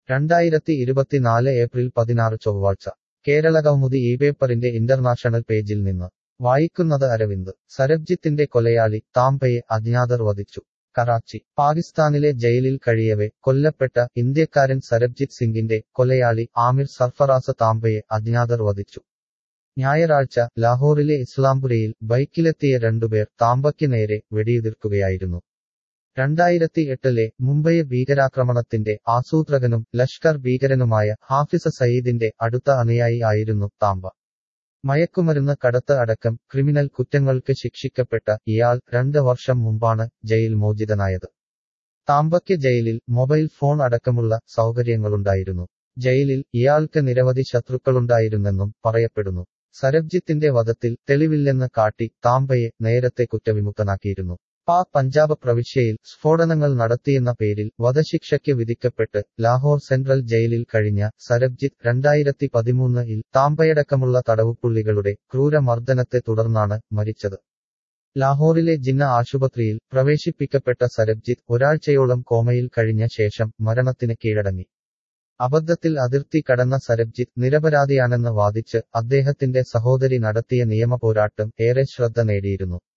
രണ്ടായിരത്തി ഇരുപത്തിനാല് ഏപ്രിൽ പതിനാറ് ചൊവ്വാഴ്ച കേരളകൗമുദി ഈ പേപ്പറിന്റെ ഇന്റർനാഷണൽ പേജിൽ നിന്ന് വായിക്കുന്നത് അരവിന്ദ് സരബ്ജിത്തിന്റെ കൊലയാളി താംബയെ അജ്ഞാതർ വധിച്ചു കറാച്ചി പാകിസ്ഥാനിലെ ജയിലിൽ കഴിയവെ കൊല്ലപ്പെട്ട ഇന്ത്യക്കാരൻ സരബ്ജിത് സിംഗിന്റെ കൊലയാളി ആമിർ സർഫറാസ് താംബയെ അജ്ഞാതർ വധിച്ചു ഞായറാഴ്ച ലാഹോറിലെ ഇസ്ലാംപുരയിൽ ബൈക്കിലെത്തിയ രണ്ടുപേർ താമ്പയ്ക്ക് നേരെ വെടിയുതിർക്കുകയായിരുന്നു രണ്ടായിരത്തി എട്ടിലെ മുംബൈ ഭീകരാക്രമണത്തിന്റെ ആസൂത്രകനും ലഷ്കർ ഭീകരനുമായ ഹാഫിസ സയീദിന്റെ അടുത്ത അനുയായി ആയിരുന്നു താമ്പ മയക്കുമരുന്ന് കടത്ത് അടക്കം ക്രിമിനൽ കുറ്റങ്ങൾക്ക് ശിക്ഷിക്കപ്പെട്ട ഇയാൾ രണ്ട് വർഷം മുമ്പാണ് ജയിൽ മോചിതനായത് താമ്പയ്ക്ക് ജയിലിൽ മൊബൈൽ ഫോൺ അടക്കമുള്ള സൗകര്യങ്ങളുണ്ടായിരുന്നു ജയിലിൽ ഇയാൾക്ക് നിരവധി ശത്രുക്കളുണ്ടായിരുന്നെന്നും പറയപ്പെടുന്നു സരബ്ജിത്തിന്റെ വധത്തിൽ തെളിവില്ലെന്ന് കാട്ടി താമ്പയെ നേരത്തെ കുറ്റവിമുക്തനാക്കിയിരുന്നു പാക് പഞ്ചാബ് പ്രവിശ്യയിൽ സ്ഫോടനങ്ങൾ നടത്തിയെന്ന പേരിൽ വധശിക്ഷയ്ക്ക് വിധിക്കപ്പെട്ട് ലാഹോർ സെൻട്രൽ ജയിലിൽ കഴിഞ്ഞ സരബ്ജിത്ത് രണ്ടായിരത്തി പതിമൂന്നിൽ താമ്പയടക്കമുള്ള തടവുപുള്ളികളുടെ ക്രൂരമർദ്ദനത്തെ തുടർന്നാണ് മരിച്ചത് ലാഹോറിലെ ജിന്ന ആശുപത്രിയിൽ പ്രവേശിപ്പിക്കപ്പെട്ട സരബ്ജിത്ത് ഒരാഴ്ചയോളം കോമയിൽ കഴിഞ്ഞ ശേഷം മരണത്തിന് കീഴടങ്ങി അബദ്ധത്തിൽ അതിർത്തി കടന്ന സരബ്ജിത്ത് നിരപരാധിയാണെന്ന് വാദിച്ച് അദ്ദേഹത്തിന്റെ സഹോദരി നടത്തിയ നിയമപോരാട്ടം ഏറെ ശ്രദ്ധ നേടിയിരുന്നു